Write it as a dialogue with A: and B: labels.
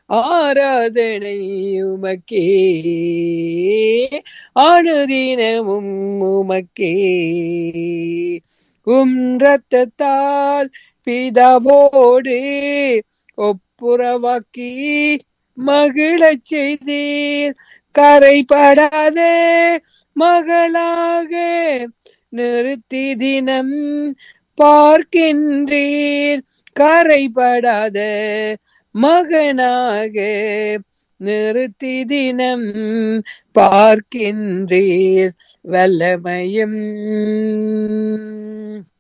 A: ஆராதனை உமக்கே அனுதினமும் உமக்கே உம் ரத்தத்தால் பிதாவோடு ஒப்புரவாக்கி மகிழச் செய்தீர் கரைபடாத மகளாக நிறுத்தி தினம் பார்க்கின்றீர் கரைபடாத மகனாக நிறுத்தி தினம் பார்க்கின்றீர் வல்லமையும்